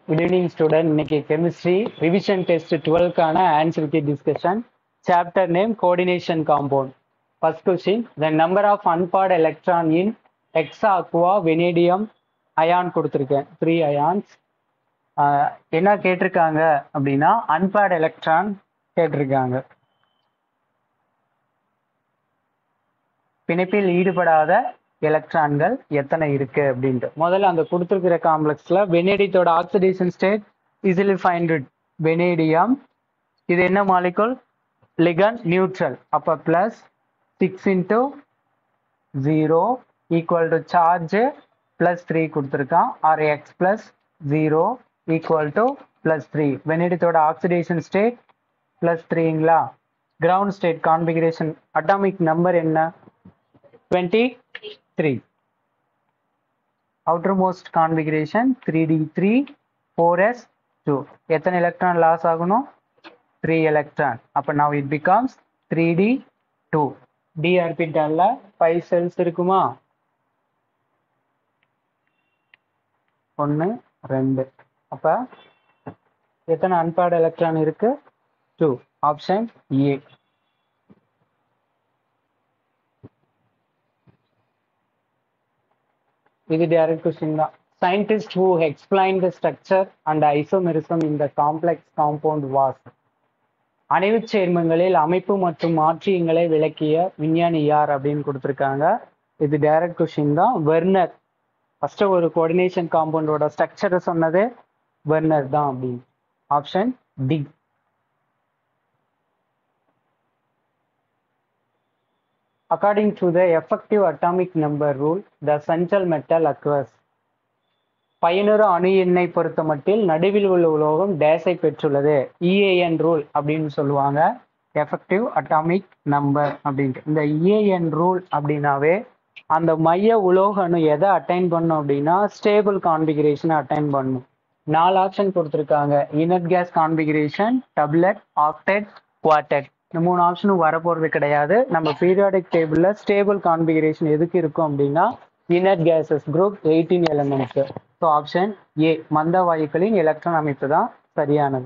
Good evening student இன்னைக்கு chemistry revision test டுவெல்க்கான answer key discussion chapter name coordination compound first question the number of unpaired electron in hexa aqua vanadium ion கொடுத்துருக்கேன் three ions என்ன கேட்டிருக்காங்க அப்படின்னா அன்பேர்ட் electron கேட்டிருக்காங்க பிணைப்பில் ஈடுபடாத எலக்ட்ரான்கள் எத்தனை இருக்கு அப்படின்ட்டு முதல்ல அந்த கொடுத்துருக்கிற காம்ப்ளெக்ஸ்ல வெனேடியத்தோட oxidation state easily find it vanadium இது என்ன மாலிகுல் லிகன் நியூட்ரல் அப்போ plus six into zero equal to charge plus three கொடுத்துருக்கான் or x plus zero equal to plus three வெனேடியத்தோட ஆக்சிடேஷன் ஸ்டேட் பிளஸ் த்ரீங்களா ground state configuration atomic number என்ன twenty three outermost configuration 3d3 4s 2 எத்தனை electron loss ஆகணும் 3 electron அப்ப now it becomes 3d 2 d ஆர்பிட்டால்ல 5 cells இருக்குமா ஒன்று ரெண்டு அப்ப எத்தனை அன்பேர்ட் எலக்ட்ரான் இருக்கு டூ ஆப்ஷன் ஏ இது டைரக்ட் கொஸ்டின் தான் scientists who explained the structure and isomerism in the complex compound was அணைவுச் சேர்மங்களில் அமைப்பு மற்றும் மாற்றியங்களை விளக்கிய விஞ்ஞானி யார் அப்படின்னு கொடுத்துருக்காங்க இது டைரக்ட் கொஸ்டின் தான் வெர்னர் ஃபர்ஸ்ட் ஒரு கோஆர்டினேஷன் காம்பவுண்டோட ஸ்ட்ரக்சரை சொன்னது வெர்னர் தான் அப்படின்னு option D According to the effective atomic number rule, the central metal occurs. பயனுறு அணு எண்ணை பொறுத்த மட்டில் நடுவில் உள்ள உலோகம் டேஸை பெற்றுள்ளது இஏஎன் ரூல் அப்படின்னு சொல்லுவாங்க எஃபெக்டிவ் அட்டாமிக் நம்பர் அப்படின்ட்டு இந்த இஏஎன் ரூல் அப்படின்னாவே அந்த மைய உலோக அணு எதை அட்டைன் பண்ணும் அப்படின்னா ஸ்டேபிள் கான்பிகரேஷனை அட்டைன் பண்ணும் நாலு ஆப்ஷன் கொடுத்துருக்காங்க inert gas configuration doublet octet quartet இந்த மூணு ஆப்ஷனும் வரப்போறது கிடையாது நம்ம பீரியாடிக் டேபிள்ல ஸ்டேபிள் கான்பிகரேஷன் எதுக்கு இருக்கும் அப்படின்னா inert gases group eighteen elements so option A மந்த வாயுக்களின் எலக்ட்ரான் அமைப்பு தான் சரியானது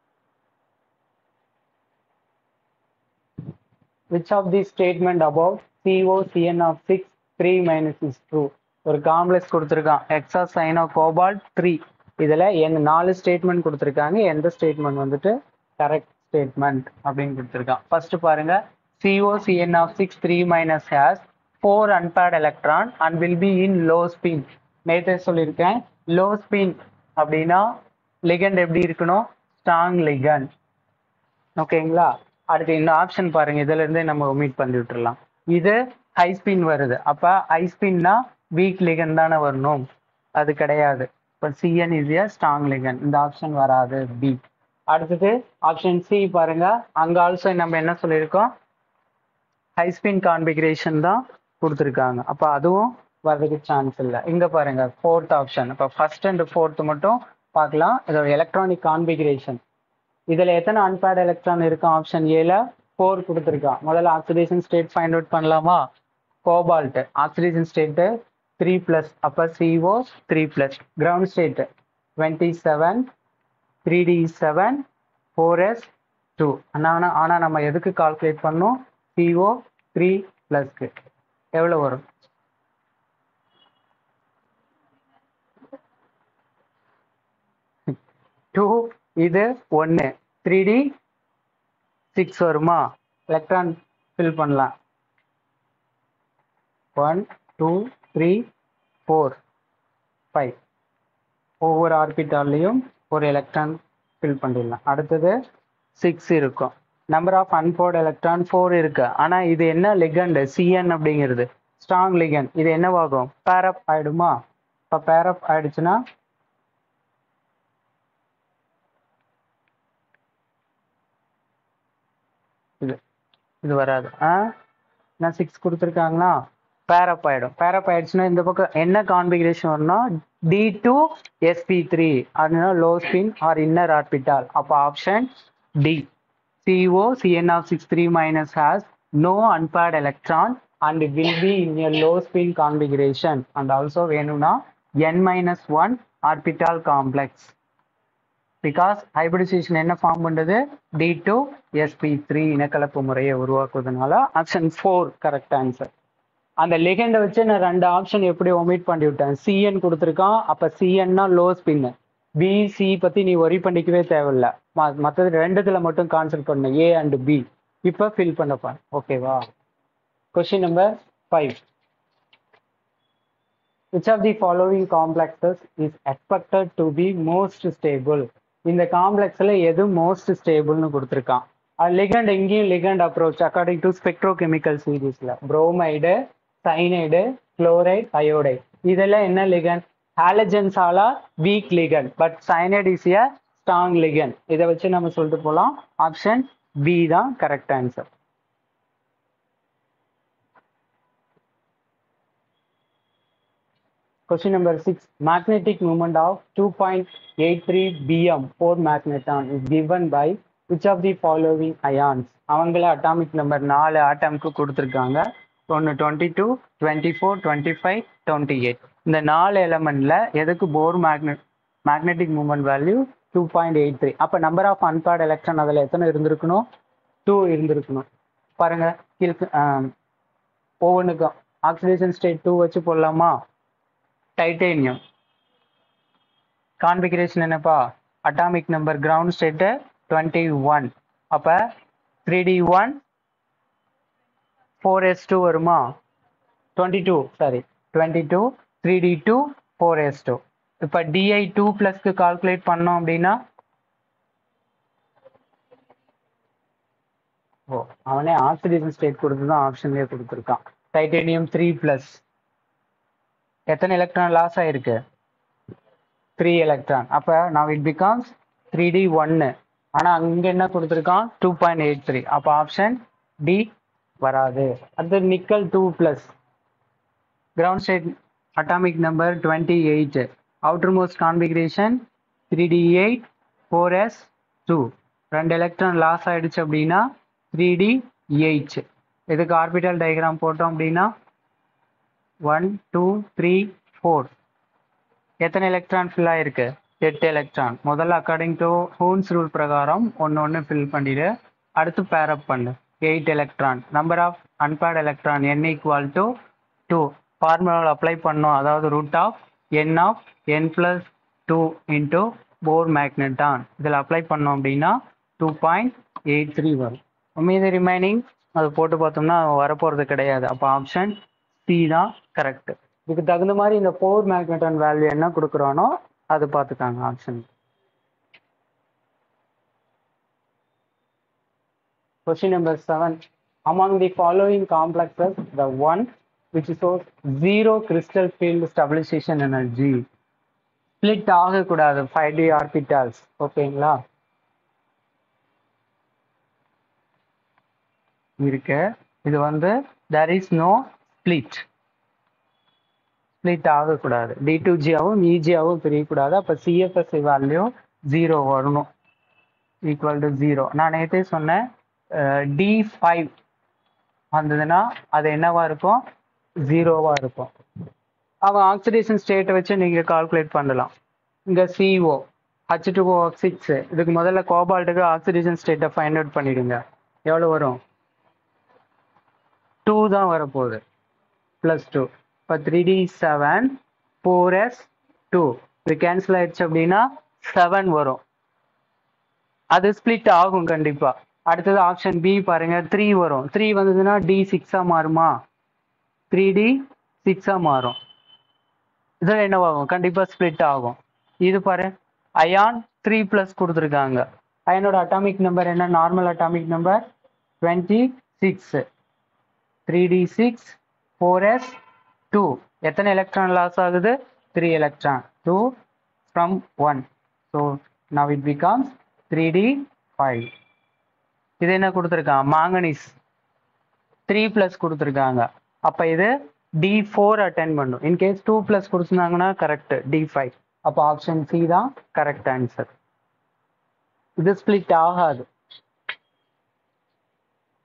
which of these statement about CO CN of 6 3 minus is true ஒரு காம்ப்ளெக்ஸ் கொடுத்துருக்கான் எக்ஸா சைனோ கோபால்ட் த்ரீ இதில் எந்த நாலு ஸ்டேட்மெண்ட் கொடுத்துருக்காங்க எந்த ஸ்டேட்மெண்ட் வந்துட்டு கரெக்ட் ஸ்டேட்மெண்ட் அப்படின்னு கொடுத்துருக்கான் ஃபர்ஸ்ட் பாருங்க CO CN of 6 3 minus has four unpaired electron and will be in low spin நேற்றே சொல்லியிருக்கேன் லோ ஸ்பின் அப்படின்னா லிகண்ட் எப்படி இருக்கணும் ஸ்ட்ராங் லிகண்ட் ஓகேங்களா அடுத்து இந்த ஆப்ஷன் பாருங்க இதுல இருந்தே நம்ம ஒமிட் பண்ணி விட்டுறலாம் இது ஹை ஸ்பின் வருது அப்ப ஹை ஸ்பின்னா வீக் லிகன் தானே வரணும் அது கிடையாது இப்போ CN is a strong ligand இந்த ஆப்ஷன் வராது பி அடுத்தது ஆப்ஷன் சி பாருங்க அங்க ஆல்சோ நம்ம என்ன சொல்லியிருக்கோம் ஹை ஸ்பின் கான்பிகரேஷன் தான் கொடுத்துருக்காங்க அப்ப அதுவும் வர்றதுக்கு சான்ஸ் இல்லை இங்க பாருங்க ஃபோர்த் ஆப்ஷன் இப்போ ஃபர்ஸ்ட் அண்ட் ஃபோர்த் மட்டும் பார்க்கலாம் இதோட எலக்ட்ரானிக் கான்பிகரேஷன் இதுல எத்தனை அன்பேர்ட் எலக்ட்ரான் இருக்கும் ஆப்ஷன் ஏல ஃபோர் கொடுத்துருக்கான் முதல்ல ஆக்சிடேஷன் ஸ்டேட் ஃபைண்ட் அவுட் பண்ணலாமா cobalt oxidation state three plus அப்ப CO three plus ground state twenty seven three d seven four s two ஆனால் ஆனால் நம்ம எதுக்கு கால்குலேட் பண்ணோம் சிஓ த்ரீ பிளஸ்க்கு எவ்வளோ வரும் டூ இது ஒன்று த்ரீ டி சிக்ஸ் வருமா எலக்ட்ரான் ஃபில் பண்ணலாம் one two three four five ஒவ்வொரு ஆர்பிட்டாலையும் ஒரு எலக்ட்ரான் ஃபில் பண்ணிடலாம் அடுத்தது சிக்ஸ் இருக்கும் number of unpaired electron four இருக்கு ஆனால் இது என்ன லிகண்ட் சிஎன் அப்படிங்கிறது ஸ்ட்ராங் லிகண்ட் இது என்னவாகும் பேரப் ஆயிடுமா இப்போ பேரப் ஆயிடுச்சுன்னா இது இது வராது ஆ நான் சிக்ஸ் கொடுத்துருக்காங்களா பேரப் ஆயிடும் பேரப் ஆயிடுச்சுன்னா இந்த பக்கம் என்ன கான்பிகரேஷன் வரும்னா டி டூ எஸ்பி த்ரீ அப்படின்னா low spin or inner orbital அப்போ option D CO CN of six three minus has no unpaired electron and will be in a low spin configuration and also வேணும்னா N minus one orbital complex because hybridisation என்ன form பண்ணுறது d two sp three இனக்கலப்பு முறையை உருவாக்குவதனால option four correct answer அந்த லெகண்டை வச்சு நான் ரெண்டு ஆப்ஷன் எப்படி ஒமிட் பண்ணி விட்டேன் சிஎன் கொடுத்துருக்கான் அப்போ சிஎன்னா லோ ஸ்பின்னு பி சி பற்றி நீ ஒரி பண்ணிக்கவே தேவையில்ல மற்றது ரெண்டுத்துல மட்டும் கான்சென்ட் பண்ணு ஏ அண்ட் பி இப்போ ஃபில் பண்ணப்பா ஓகேவா question number five which of the following complexes is expected to be most stable இந்த காம்ப்ளெக்ஸ்ல எது மோஸ்ட் ஸ்டேபிள்னு கொடுத்துருக்கான் லிகண்ட் எங்கேயும் ligand approach according to spectrochemical சீரீஸ்ல புரோமைடு சைனைடு குளோரைட் அயோடைட் இதெல்லாம் என்ன லிகண்ட் ஹாலஜன்ஸ் ஆலா weak ligand but cyanide is a strong ligand இதை வச்சு நம்ம சொல்லிட்டு போகலாம் ஆப்ஷன் பி தான் correct answer Question number six. Magnetic moment of 2.83 bm for magneton is given by which of the following ions? அவங்கள atomic number நாலு ஆட்டம்க்கு கொடுத்துருக்காங்க ஒன்று twenty two twenty four twenty five twenty eight இந்த நாலு எலமெண்ட்ல எதுக்கு for magnet magnetic moment value two point eight three அப்போ நம்பர் ஆஃப் அன்பேர்ட் எலக்ட்ரான் அதில் எத்தனை இருந்திருக்கணும் டூ இருந்திருக்கணும் பாருங்க கீழ்க்கு ஒவ்வொன்றுக்கும் ஆக்சிடேஷன் ஸ்டேட் டூ வச்சு போடலாமா டைட்டேனியம் கான்பிகரேஷன் என்னப்பா atomic number ground state twenty one அப்போ three d one four s two வருமா twenty two sorry twenty two three D two four s two இப்போ டிஐ டூ ப்ளஸ்க்கு கால்குலேட் பண்ணோம் அப்படின்னா ஓ அவனே ஆக்சிடேஷன் ஸ்டேட் கொடுத்து தான் ஆப்ஷன்லேயே கொடுத்துருக்கான் டைட்டேனியம் த்ரீ ப்ளஸ் எத்தனை எலக்ட்ரான் லாஸ் ஆயிருக்கு த்ரீ எலக்ட்ரான் அப்போ now it becomes three d ஒன்னு ஆனால் அங்கே என்ன கொடுத்துருக்கான் டூ பாயிண்ட் எயிட் த்ரீ அப்போ ஆப்ஷன் டி வராது அடுத்து nickel two plus ground state atomic number twenty eight outermost configuration three d eight four s two ரெண்டு எலக்ட்ரான் லாஸ் ஆயிடுச்சு அப்படின்னா த்ரீ டி எயிட் இதுக்கு ஆர்பிட்டல் டயக்ராம் போட்டோம் அப்படின்னா one two three four எத்தனை electron fill ஆயிருக்கு எட்டு electron முதல்ல அக்கார்டிங் டு ஹோன்ஸ் ரூல் பிரகாரம் ஒன்று ஒன்று ஃபில் பண்ணிடு அடுத்து பேரப் பண்ணு eight electron number of unpaired electron N equal to two ஃபார்முலாவில் அப்ளை பண்ணோம் அதாவது root of n of n plus two into Bohr magneton இதில் அப்ளை பண்ணோம் அப்படின்னா டூ பாயிண்ட் எயிட் த்ரீ வரும் மீதி ரிமைனிங் அது போட்டு பார்த்தோம்னா வரப்போகிறது கிடையாது அப்போ ஆப்ஷன் சி தான் கரெக்ட் இதுக்கு தகுந்த மாதிரி இந்த போர் மேக்னட்டன் வேல்யூ என்ன கொடுக்குறானோ அது பார்த்துக்காங்க option Question number seven. Among the following complexes, the one which shows zero crystal field stabilization energy. Split ஆகக்கூடாது ஃபைவ் டி ஆர்பிட்டால்ஸ் ஓகேங்களா இருக்கு இது வந்து there is no split split ஆகக்கூடாது டி டூ ஜியாவும் இஜியாவும் பிரியக்கூடாது அப்போ சிஎஃப்எஸ் வேல்யூ ஜீரோ வரணும் ஈக்குவல் டு ஜீரோ நான் நேற்றே சொன்னேன் டி ஃபைவ் வந்ததுன்னா அது என்னவா இருக்கும் ஜீரோவா இருக்கும் அவன் ஆக்சிடேஷன் ஸ்டேட்டை வச்சு நீங்கள் கால்குலேட் பண்ணலாம் இங்கே CO H two O six இதுக்கு முதல்ல கோபால்ட்டுக்கு ஆக்சிடேஷன் ஸ்டேட்டை ஃபைண்ட் அவுட் பண்ணிடுங்க எவ்வளோ வரும் டூ தான் வரப்போகுது ப்ளஸ் டூ இப்போ three d seven four s two இது கேன்சல் ஆயிடுச்சு அப்படின்னா செவன் வரும் அது ஸ்ப்ளிட் ஆகும் கண்டிப்பா அடுத்தது ஆப்ஷன் பி பாருங்க த்ரீ வரும் த்ரீ வந்ததுன்னா டி சிக்ஸா மாறுமா த்ரீ டி சிக்ஸா மாறும் இதில் என்னவாகும் கண்டிப்பா ஸ்ப்ளிட் ஆகும் இது பாரு அயான் த்ரீ ப்ளஸ் கொடுத்துருக்காங்க அயனோட அட்டாமிக் நம்பர் என்ன normal atomic number twenty six three d six four s two எத்தனை எலக்ட்ரான் லாஸ் ஆகுது three electron two from one so now it becomes three d five இது என்ன கொடுத்துருக்கான் மாங்கனீஸ் த்ரீ ப்ளஸ் கொடுத்துருக்காங்க அப்போ இது டி ஃபோர் அட்டன் பண்ணும் in case two plus கொடுத்துருந்தாங்கன்னா கரெக்ட் டி ஃபைவ் அப்போ ஆப்ஷன் சி தான் கரெக்ட் ஆன்சர் இது ஸ்ப்ளிட் ஆகாது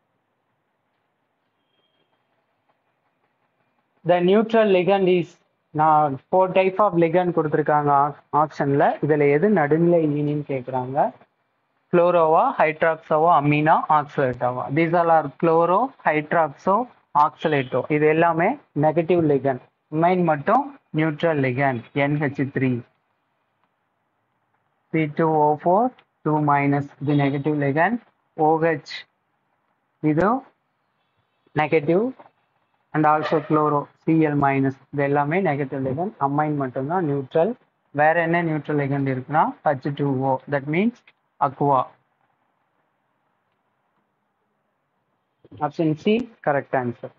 the neutral ligand is நான் ஃபோர் டைப் ஆஃப் லிகன் கொடுத்துருக்காங்க ஆப்ஷனில் இதில் எது நடுநிலை ஈனின்னு கேட்குறாங்க குளோரோவா ஹைட்ராக்ஸோவா அமீனா ஆக்சலேட்டோவா these all are chloro hydroxo oxalato இது எல்லாமே நெகட்டிவ் லிகன் மைன் மட்டும் neutral ligand NH three C two O four two minus இது நெகட்டிவ் லிகன் ஓஹெச் இது negative and also chloro Cl minus இது எல்லாமே நெகட்டிவ் லிகன் அம்மைன் மட்டும்தான் neutral வேற என்ன நியூட்ரல் லிகன் இருக்குன்னா H two O that means aqua option C correct answer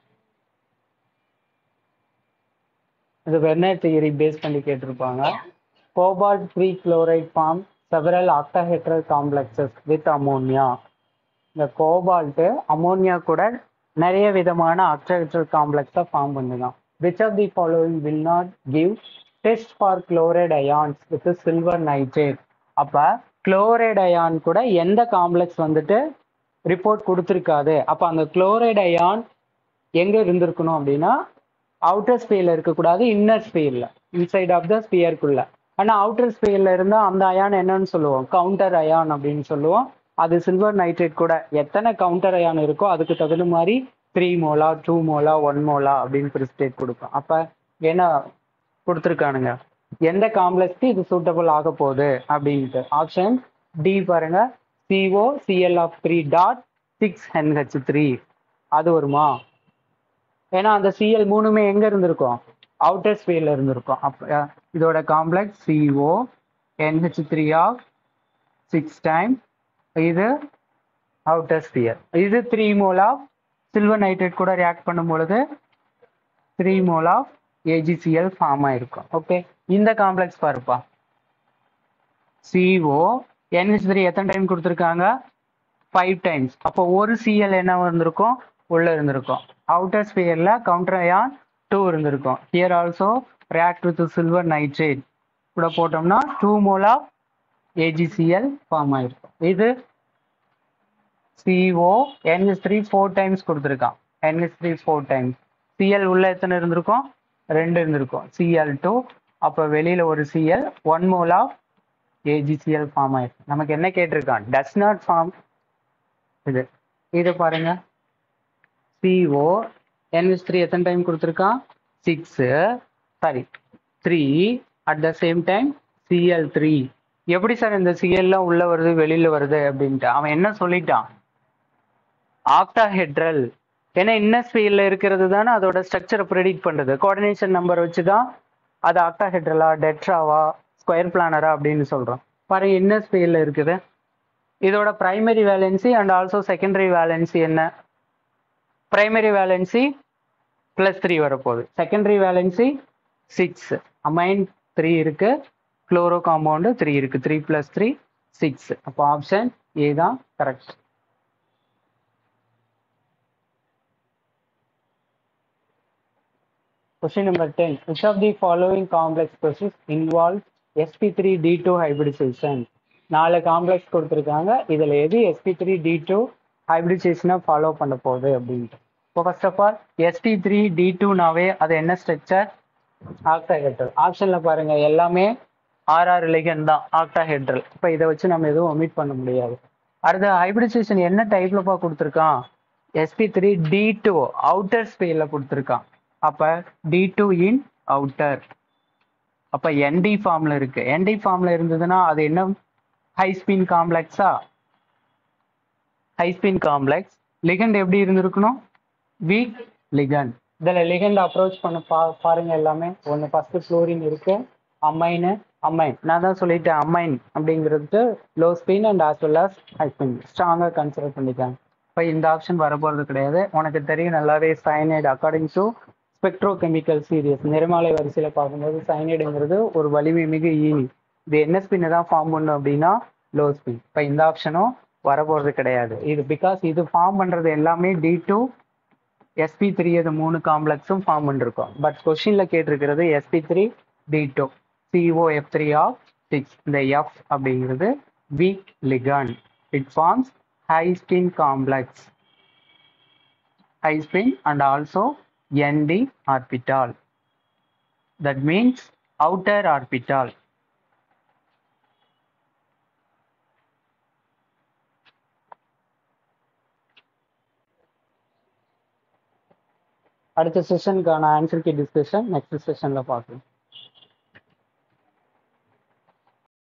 இது Werner theory base பண்ணி கேட்டிருப்பாங்க cobalt three chloride form several octahedral complexes with ammonia இந்த கோபால்ட்டு அமோனியா கூட நிறைய விதமான ஆக்டாஹெட்ரல் காம்ப்ளெக்ஸை ஃபார்ம் பண்ணுதான் which of the following will not give test for chloride ions with silver nitrate அப்போ குளோரைட் அயான் கூட எந்த காம்ப்ளெக்ஸ் வந்துட்டு ரிப்போர்ட் கொடுத்துருக்காது அப்போ அந்த குளோரைட் அயான் எங்கே இருந்திருக்கணும் அப்படின்னா அவுட்டர் ஸ்பியர்ல இருக்கக்கூடாது இன்னர் ஸ்பியர்ல இன்சைட் ஆஃப் த ஸ்பியருக்குள்ள ஆனால் அவுட்டர் ஸ்பியர்ல இருந்தால் அந்த அயான் என்னன்னு சொல்லுவோம் கவுண்டர் அயான் அப்படின்னு சொல்லுவோம் அது சில்வர் நைட்ரேட் கூட எத்தனை கவுண்டர் அயான் இருக்கோ அதுக்கு தகுந்த மாதிரி த்ரீ மோலா டூ மோலா ஒன் மோலா அப்படின்னு பிரிஸ்டேட் கொடுக்கும் அப்போ என்ன கொடுத்துருக்கானுங்க எந்த காம்ப்ளெக்ஸ்க்கு இது சூட்டபிள் ஆக போகுது அப்படின்ட்டு ஆப்ஷன் டி பாருங்க CO CL of three dot six NH three அது வருமா ஏன்னா அந்த சிஎல் மூணுமே எங்க இருந்திருக்கும் அவுட்டர் ஸ்பியர்ல இருந்திருக்கும் அப்ப இதோட complex CO NH three of six time இது அவுட்டர் ஸ்பியர் இது three mole of silver nitrate கூட ரியாக்ட் பண்ணும் பொழுது three mole of AgCl form ஆயிருக்கும் ஓகே இந்த காம்ப்ளெக்ஸ் பாருப்பா சிஓ என்ஹெச் த்ரீ எத்தனை டைம் கொடுத்துருக்காங்க ஃபைவ் டைம்ஸ் அப்போ ஒரு சிஎல் என்ன இருந்திருக்கும் உள்ள இருந்திருக்கும் அவுட்டர் ஸ்பியர்ல கவுண்டர் அயான் டூ இருந்திருக்கும் here also react with silver nitrate கூட போட்டோம்னா two mole of AgCl form ஆயிருக்கும் இது CO NH three four times கொடுத்துருக்கான் NH three four times CL உள்ள எத்தனை இருந்திருக்கும் ரெண்டு இருந்திருக்கும் சிஎல் டூ அப்போ வெளியில ஒரு CL one mole of AgCl form ஆயிருக்கு நமக்கு என்ன கேட்டிருக்கான் டஸ் நாட் ஃபார்ம் இது இது பாருங்க சிஓ என்ஹெச் த்ரீ எத்தனை டைம் கொடுத்துருக்கான் six sorry three at the same time CL three எப்படி சார் இந்த சிஎல்லாம் உள்ள வருது வெளியில வருது அப்படின்ட்டு அவன் என்ன சொல்லிட்டான் ஆக்டாஹெட்ரல் ஏன்னா இன்னர் ஸ்பீல்ல இருக்கிறது தானே அதோட ஸ்ட்ரக்சரை ப்ரெடிக்ட் பண்றது கோஆர்டினேஷன் நம்பர் வச்சு தான் அது ஆக்டாஹெட்ரலா டெட்ராவா ஸ்கொயர் பிளானரா அப்படின்னு சொல்றோம் பாருங்க இன்னர் ஸ்பீல்ல இருக்குது இதோட primary valency and also secondary valency என்ன பிரைமரி வேலன்சி பிளஸ் த்ரீ வரப்போகுது secondary valency six amine three இருக்கு குளோரோ காம்பவுண்டு த்ரீ இருக்கு த்ரீ பிளஸ் த்ரீ சிக்ஸ் அப்போ ஆப்ஷன் ஏ தான் correct Question number 10. Which of the following complex process involves sp3d2 hybridization? நாலு complex கொடுத்துருக்காங்க இதில் எது sp3 three D two ஹைப்ரிடைசேஷனை follow பண்ண போகுது அப்படின்ட்டு இப்போ first of all sp3 three D டூனாவே அது என்ன ஸ்ட்ரக்சர் ஆக்டாஹெட்ரல் ஆப்ஷனில் பாருங்க எல்லாமே ஆர்ஆர் லிகன் தான் ஆக்டாஹெட்ரல் இப்போ இதை வச்சு நம்ம எதுவும் ஒமிட் பண்ண முடியாது அடுத்து ஹைப்ரிடைசேஷன் என்ன டைப்லப்பா கொடுத்துருக்கான் sp3 three D two outer ஸ்பேல கொடுத்துருக்கான் அப்ப டி டூ இன் அவுட்டர் அப்ப என்டி ஃபார்ம்ல இருக்கு என்டி ஃபார்ம்ல இருந்ததுன்னா அது என்ன ஹை ஸ்பின் காம்ப்ளெக்ஸா ஹை ஸ்பின் காம்ப்ளெக்ஸ் லிகண்ட் எப்படி இருந்திருக்கணும் வீக் லிகண்ட் இதில் லிகண்ட் அப்ரோச் பண்ண பா பாருங்க எல்லாமே ஒன்று ஃபர்ஸ்ட் ஃப்ளோரின் இருக்கு அம்மைனு அம்மைன் நான் தான் சொல்லிட்டேன் அம்மைன் அப்படிங்கிறது low spin and as well as high spin ஸ்ட்ராங்காக கன்சிடர் பண்ணிக்காங்க இப்போ இந்த ஆப்ஷன் வரப்போகிறது கிடையாது உனக்கு தெரியும் நல்லாவே cyanide according to spectrochemical series நிறமாலை வரிசையில் பார்க்கும்போது சைனைடுங்கிறது ஒரு வலிமை மிகு ஈனி இது என்ன ஸ்பின்னை தான் ஃபார்ம் பண்ணும் அப்படின்னா லோ ஸ்பின் இப்போ இந்த ஆப்ஷனும் வரப்போகிறது கிடையாது இது பிகாஸ் இது ஃபார்ம் பண்ணுறது எல்லாமே டி டூ எஸ்பி த்ரீ இது மூணு காம்ப்ளெக்ஸும் ஃபார்ம் பண்ணிருக்கோம் பட் கொஸ்டின்ல கேட்டிருக்கிறது SP three D two CO F three of six இந்த எஃப் அப்படிங்கிறது weak ligand it forms high spin complex high spin and also ND orbital that means outer orbital அடுத்த செஷனுக்கான answer key discussion next செஷன்ல பார்க்கலாம்